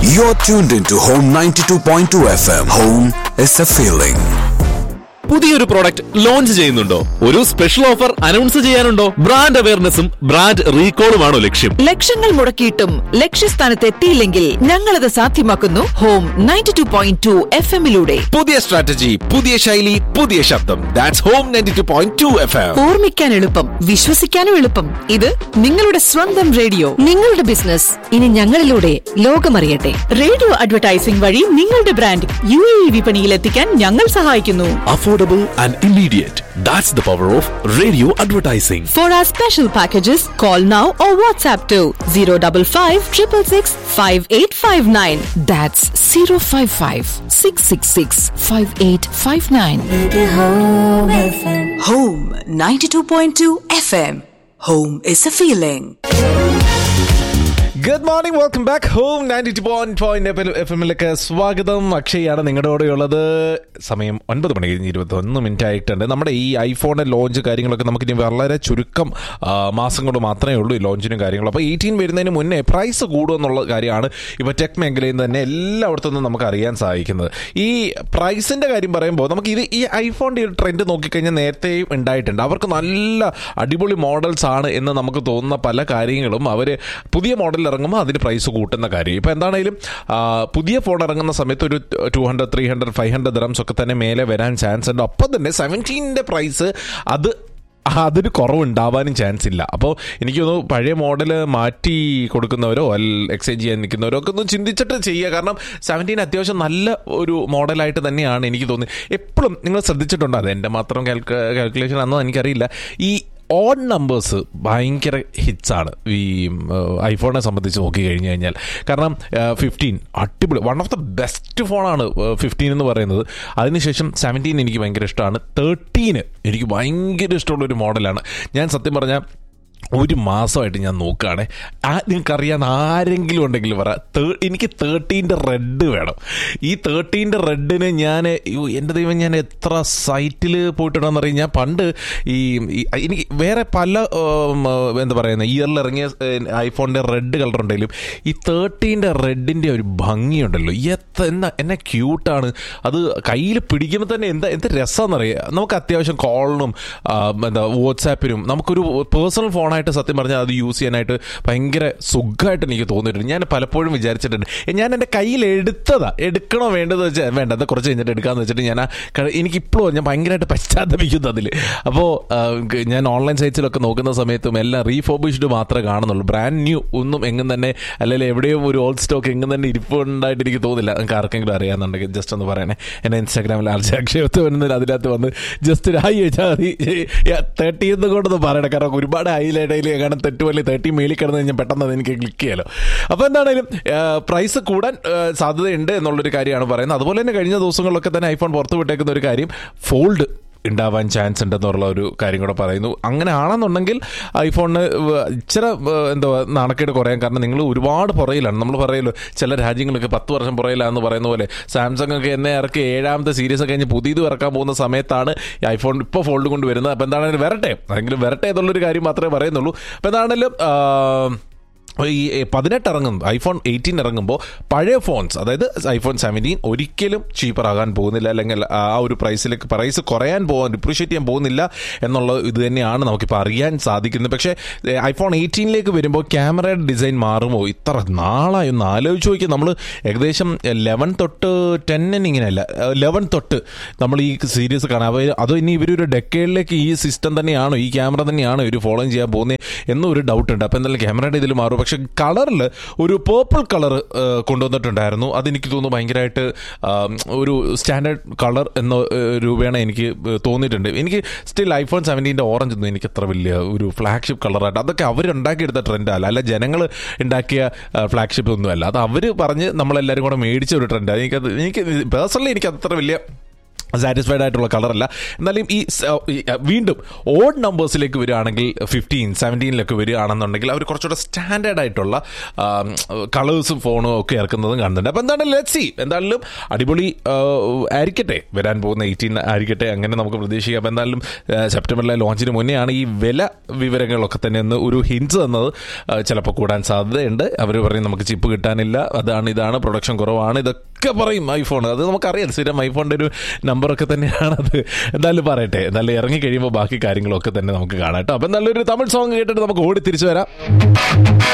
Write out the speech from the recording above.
You're tuned into Home 92.2 FM. Home is a feeling. പുതിയൊരു product launch ചെയ്യുന്നുണ്ടോ ഒരു special offer announce ചെയ്യാനുണ്ടോ brand അവയർനെസ്സും ബ്രാൻഡ് റീകോളുമാണോ ലക്ഷ്യം ലക്ഷങ്ങൾ മുടക്കിയിട്ടും ലക്ഷ്യസ്ഥാനത്ത് എത്തിയില്ലെങ്കിൽ ഞങ്ങളത് സാധ്യമാക്കുന്നു home ninety two point two F എമ്മിലൂടെ പുതിയ സ്ട്രാറ്റജി പുതിയ ശൈലി പുതിയ ശബ്ദം that's home ninety two point two F M ഓർമ്മിക്കാൻ എളുപ്പം വിശ്വസിക്കാനും എളുപ്പം ഇത് നിങ്ങളുടെ സ്വന്തം റേഡിയോ നിങ്ങളുടെ ബിസിനസ് ഇനി ഞങ്ങളിലൂടെ ലോകമറിയട്ടെ റേഡിയോ അഡ്വർടൈസിംഗ് വഴി നിങ്ങളുടെ ബ്രാൻഡ് യു എ വിപണിയിൽ എത്തിക്കാൻ ഞങ്ങൾ സഹായിക്കുന്നു affordable and immediate that's the power of radio advertising for our special packages call now or WhatsApp two zero double five triple six five eight five nine that's zero five five six six six five eight five nine Home 92.2 FM. Home is a feeling. Good morning welcome back home ninety two point point F എമ്മിലേക്ക് സ്വാഗതം അക്ഷയാണ് നിങ്ങളുടെ കൂടെയുള്ളത് സമയം ഒൻപത് മണി കഴിഞ്ഞ് ഇരുപത്തി ഒന്ന് മിനിറ്റ് ആയിട്ടുണ്ട് നമ്മുടെ ഈ ഐഫോണിന്റെ ലോഞ്ച് കാര്യങ്ങളൊക്കെ നമുക്ക് ഇനി വളരെ ചുരുക്കം ആ, മാസം കൊണ്ട് മാത്രമേ ഉള്ളൂ ഈ ലോഞ്ചിനും കാര്യങ്ങളും അപ്പോൾ എയ്റ്റീൻ വരുന്നതിന് മുന്നേ പ്രൈസ് കൂടുമെന്നുള്ള കാര്യമാണ് ഇപ്പോൾ ടെക് മേഖലയിൽ നിന്ന് തന്നെ എല്ലായിടത്തു നിന്നും നമുക്ക് അറിയാൻ സാധിക്കുന്നത് ഈ പ്രൈസിന്റെ കാര്യം പറയുമ്പോൾ നമുക്ക് ഇത് ഈ ഐഫോണിന്റെ ഒരു ട്രെൻഡ് നോക്കിക്കഴിഞ്ഞാൽ നേരത്തെയും ഉണ്ടായിട്ടുണ്ട് അവർക്ക് നല്ല അടിപൊളി മോഡൽസ് ആണ് എന്ന് നമുക്ക് തോന്നുന്ന പല കാര്യങ്ങളും അവർ പുതിയ മോഡൽ ഇറങ്ങുമ്പോൾ അതിന് പ്രൈസ് കൂട്ടുന്ന കാര്യം ഇപ്പോൾ എന്താണെങ്കിലും ആ, പുതിയ ഫോൺ ഇറങ്ങുന്ന സമയത്ത് ഒരു two hundred three hundred five hundred drums ഒക്കെ തന്നെ മേലെ വരാൻ ചാൻസ് ഉണ്ട് ഒപ്പം തന്നെ സെവൻറ്റീൻ്റെ പ്രൈസ് അത് അതിന് കുറവുണ്ടാവാനും ചാൻസ് ഇല്ല അപ്പോൾ എനിക്ക് തോന്നുന്നു പഴയ മോഡൽ മാറ്റി കൊടുക്കുന്നവരോ അല്ല എക്സ്ചേഞ്ച് ചെയ്യാൻ നിൽക്കുന്നവരോ ഒക്കെ ഒന്ന് ചിന്തിച്ചിട്ട് ചെയ്യുക കാരണം സെവൻറ്റീൻ അത്യാവശ്യം നല്ല ഒരു മോഡലായിട്ട് തന്നെയാണ് എനിക്ക് തോന്നുന്നത് എപ്പോഴും നിങ്ങൾ ശ്രദ്ധിച്ചിട്ടുണ്ടോ അത് എൻ്റെ മാത്രം കാൽക്കുലേഷൻ ആണെന്നോ എനിക്കറിയില്ല ഈ ഓഡ് നമ്പേഴ്സ് ഭയങ്കര ഹിറ്റ്സ് ആണ് ഈ ഐഫോണിനെ സംബന്ധിച്ച് നോക്കി കഴിഞ്ഞു കഴിഞ്ഞാൽ കാരണം ഫിഫ്റ്റീൻ അടിപൊളി വൺ ഓഫ് ദ ബെസ്റ്റ് ഫോണാണ് ഫിഫ്റ്റീൻ എന്ന് പറയുന്നത് അതിനുശേഷം സെവൻറ്റീൻ എനിക്ക് ഭയങ്കര ഇഷ്ടമാണ് തേർട്ടീന് എനിക്ക് ഭയങ്കര ഇഷ്ടമുള്ള ഒരു മോഡലാണ് ഞാൻ സത്യം പറഞ്ഞാൽ ഒരു മാസമായിട്ട് ഞാൻ നോക്കുകയാണെ ആ നിങ്ങൾക്കറിയാവുന്ന ആരെങ്കിലും ഉണ്ടെങ്കിൽ പറ തേ- എനിക്ക് തേർട്ടീൻ്റെ റെഡ് വേണം ഈ തേർട്ടീൻ്റെ റെഡിന് ഞാൻ അയ്യോ, എൻ്റെ ദൈവം ഞാൻ എത്ര സൈറ്റിൽ പോയിട്ടുണ്ടെന്ന് അറിയാം ഞാൻ പണ്ട് ഈ ഈ- എനിക്ക് വേറെ പല ഉം, എന്താ പറയുന്നത് ഇയറിൽ ഇറങ്ങിയ ഐഫോണിൻ്റെ റെഡ് കളർ ഉണ്ടെങ്കിലും ഈ തേർട്ടീൻ്റെ റെഡിൻ്റെ ഒരു ഭംഗിയുണ്ടല്ലോ എത്ര എന്താ എന്നെ ക്യൂട്ടാണ് അത് കയ്യിൽ പിടിക്കുമ്പോൾ തന്നെ എന്താ എന്ത് രസമാണെന്നറിയാം നമുക്ക് അത്യാവശ്യം കോളിനും എന്താ വാട്സാപ്പിനും നമുക്കൊരു പേഴ്സണൽ ഫോണായിട്ട് സത്യം പറഞ്ഞാൽ അത് യൂസ് ചെയ്യാനായിട്ട് ഭയങ്കര സുഖമായിട്ട് എനിക്ക് തോന്നിയിട്ടുണ്ട് ഞാൻ പലപ്പോഴും വിചാരിച്ചിട്ടുണ്ട് ഏ, ഞാൻ എൻ്റെ കയ്യിൽ എടുത്തതാ എടുക്കണോ വേണ്ടത് വെച്ചാൽ വേണ്ട അത് കുറച്ച് കഴിഞ്ഞിട്ട് എടുക്കാമെന്ന് വെച്ചിട്ട് ഞാൻ ആ ക- എനിക്കിപ്പോഴും ഞാൻ ഭയങ്കരമായിട്ട് പശ്ചാത്തപിക്കുന്നു അതിൽ അപ്പോൾ ഞാൻ ഓൺലൈൻ സൈറ്റ്സിലൊക്കെ നോക്കുന്ന സമയത്തും എല്ലാം റീഫോബിഷ്ഡ് മാത്രമേ കാണുന്നുള്ളൂ ബ്രാൻഡ് ന്യൂ ഒന്നും എങ്ങും തന്നെ അല്ലെങ്കിൽ എവിടെയും ഒരു ഓൾഡ് സ്റ്റോക്ക് എങ്ങും തന്നെ ഇരിപ്പുണ്ടായിട്ട് എനിക്ക് തോന്നില്ല നിങ്ങൾക്ക് ആർക്കെങ്കിലും അറിയാമെന്നുണ്ടെങ്കിൽ ജസ്റ്റ് ഒന്ന് പറയണേ എൻ്റെ ഇൻസ്റ്റാഗ്രാമിൽ അക്ഷയത്ത് വരുന്നതിൽ അതിനകത്ത് വന്ന് ജസ്റ്റ് ഒരു ഹൈ വെച്ചാൽ മതി തേർട്ടി എന്ന് കൊണ്ടൊന്ന് പറയണം കാരണം ഒരുപാട് ഹൈലൈറ്റയിൽ കാരണം തെറ്റുമല്ലി തേർട്ടി മേളിൽ കിടന്ന് കഴിഞ്ഞാൽ പെട്ടെന്ന് അത് എനിക്ക് ക്ലിക്ക് ചെയ്യാലോ അപ്പോൾ എന്താണെങ്കിലും പ്രൈസ് കൂടാൻ ആ, സാധ്യതയുണ്ട് എന്നുള്ളൊരു കാര്യമാണ് പറയുന്നത് അതുപോലെ തന്നെ കഴിഞ്ഞ ദിവസങ്ങളിലൊക്കെ തന്നെ ഐഫോൺ പുറത്തു വിട്ടേക്കുന്ന ഒരു കാര്യം ഫോൾഡ് ഉണ്ടാവാൻ ചാൻസ് ഉണ്ടെന്നുള്ള ഒരു കാര്യം കൂടെ പറയുന്നു അങ്ങനെ ആണെന്നുണ്ടെങ്കിൽ ഐഫോണിന് വ- ഇച്ചിരി വ- എന്താ നാണക്കേട് കുറയാൻ കാരണം നിങ്ങൾ ഒരുപാട് പുറയിലാണ് നമ്മൾ പറയുമല്ലോ ചില രാജ്യങ്ങളൊക്കെ പത്ത് വർഷം പുറയിലാണെന്ന് പറയുന്ന പോലെ സാംസങ് ഒക്കെ എന്നെ ഇറക്കി ഏഴാമത്തെ സീരീസ് കഴിഞ്ഞ് പുതിയത് ഇറക്കാൻ പോകുന്ന സമയത്താണ് ഈ ഐഫോൺ ഇപ്പോൾ ഫോൾഡ് കൊണ്ട് വരുന്നത് അപ്പോൾ എന്താണെങ്കിലും വരട്ടെ അതെങ്കിലും വരട്ടെ എന്നുള്ളൊരു കാര്യം മാത്രമേ പറയുന്നുള്ളൂ അപ്പോൾ എന്താണെങ്കിലും ആ, ഈ പതിനെട്ട് ഇറങ്ങും ഐഫോൺ എയ്റ്റീൻ ഇറങ്ങുമ്പോൾ പഴയ ഫോൺസ് അതായത് ഐഫോൺ സെവൻറ്റീൻ ഒരിക്കലും ചീപ്പർ ആകാൻ പോകുന്നില്ല അല്ലെങ്കിൽ ആ ഒരു പ്രൈസിലേക്ക് പ്രൈസ് കുറയാൻ പോകാൻ ഡിപ്രീഷിയേറ്റ് ചെയ്യാൻ പോകുന്നില്ല എന്നുള്ള ഇത് തന്നെയാണ് നമുക്കിപ്പോൾ അറിയാൻ സാധിക്കുന്നത് പക്ഷേ ഏ, ഐഫോൺ എയ്റ്റീനിലേക്ക് വരുമ്പോൾ ക്യാമറയുടെ ഡിസൈൻ മാറുമോ ഇത്ര നാളായി ഒന്ന് ആലോചിച്ച് നോക്കി നമ്മൾ ഏകദേശം ലെവൻ തൊട്ട് ടെന്നിന് ഇങ്ങനെയല്ല ലെവൻ തൊട്ട് നമ്മൾ ഈ സീരീസ് കാണാം അപ്പോൾ അതോ ഇനി ഇവരൊരു ഡെക്കേഡിലേക്ക് ഈ സിസ്റ്റം തന്നെയാണോ ഈ ക്യാമറ തന്നെയാണോ ഇവർ ഫോളോ ചെയ്യാൻ പോകുന്നത് എന്നൊരു ഡൗട്ട് ഉണ്ട് അപ്പോൾ എന്തായാലും ക്യാമറയുടെ ഇതിൽ മാറും പക്ഷെ കളറിൽ ഒരു പേർപ്പിൾ കളർ കൊണ്ടുവന്നിട്ടുണ്ടായിരുന്നു അതെനിക്ക് തോന്നുന്നു ഭയങ്കരമായിട്ട് ആ, ഒരു സ്റ്റാൻഡേർഡ് കളർ എന്ന ഏ, രൂപേണ എനിക്ക് തോന്നിയിട്ടുണ്ട് എനിക്ക് സ്റ്റിൽ ഐഫോൺ സെവൻറ്റീൻ്റെ ഓറഞ്ച് ഒന്നും എനിക്ക് അത്ര വലിയ ഒരു ഫ്ലാഗ്ഷിപ്പ് കളറായിട്ട് അതൊക്കെ അവരുണ്ടാക്കിയെടുത്ത ട്രെൻഡല്ല അല്ല ജനങ്ങൾ ഉണ്ടാക്കിയ ഫ്ലാഗ്ഷിപ്പ് ഒന്നുമല്ല അത് അവർ പറഞ്ഞ് നമ്മളെല്ലാവരും കൂടെ മേടിച്ച ഒരു ട്രെൻഡാണ് എനിക്കത് എനിക്ക് പേഴ്സണലി എനിക്ക് അത്ര വലിയ സാറ്റിസ്ഫൈഡ് ആയിട്ടുള്ള കളറല്ല എന്നാലും ഈ സ- ഈ, അഹ് വീണ്ടും ഓഡ് നമ്പേഴ്സിലേക്ക് വരികയാണെങ്കിൽ ഫിഫ്റ്റീൻ സെവൻറ്റീനിലൊക്കെ വരികയാണെന്നുണ്ടെങ്കിൽ അവർ കുറച്ചുകൂടെ സ്റ്റാൻഡേർഡ് ആയിട്ടുള്ള കളേഴ്സും ഫോണും ഒക്കെ ഇറക്കുന്നതും കാണുന്നുണ്ട് അപ്പോൾ എന്താണ് ലെറ്റ് സി എന്തായാലും അടിപൊളി ആ, ആയിരിക്കട്ടെ വരാൻ പോകുന്ന എയ്റ്റീൻ ആയിരിക്കട്ടെ അങ്ങനെ നമുക്ക് പ്രതീക്ഷിക്കാം അപ്പോൾ എന്തായാലും ആ, സെപ്റ്റംബറിലെ ലോഞ്ചിന് മുന്നെയാണ് ഈ വില വിവരങ്ങളൊക്കെ തന്നെ ഒന്ന് ഒരു ഹിൻസ് തന്നത് ആ, ചിലപ്പോൾ കൂടാൻ സാധ്യതയുണ്ട് അവർ പറയും നമുക്ക് ചിപ്പ് കിട്ടാനില്ല അതാണ് ഇതാണ് പ്രൊഡക്ഷൻ കുറവാണ് ഇതൊക്കെ പറയും ഐഫോൺ അത് നമുക്കറിയാം സ്ഥിരം ഐഫോണിൻ്റെ ഒരു നമ്പറൊക്കെ തന്നെയാണ് അത് എന്തായാലും പറയട്ടെ എന്തായാലും ഇറങ്ങി കഴിയുമ്പോൾ ബാക്കി കാര്യങ്ങളൊക്കെ തന്നെ നമുക്ക് കാണാം കേട്ടോ അപ്പം നല്ലൊരു തമിഴ് സോങ് കേട്ടിട്ട് നമുക്ക് ഓടി തിരിച്ചു വരാം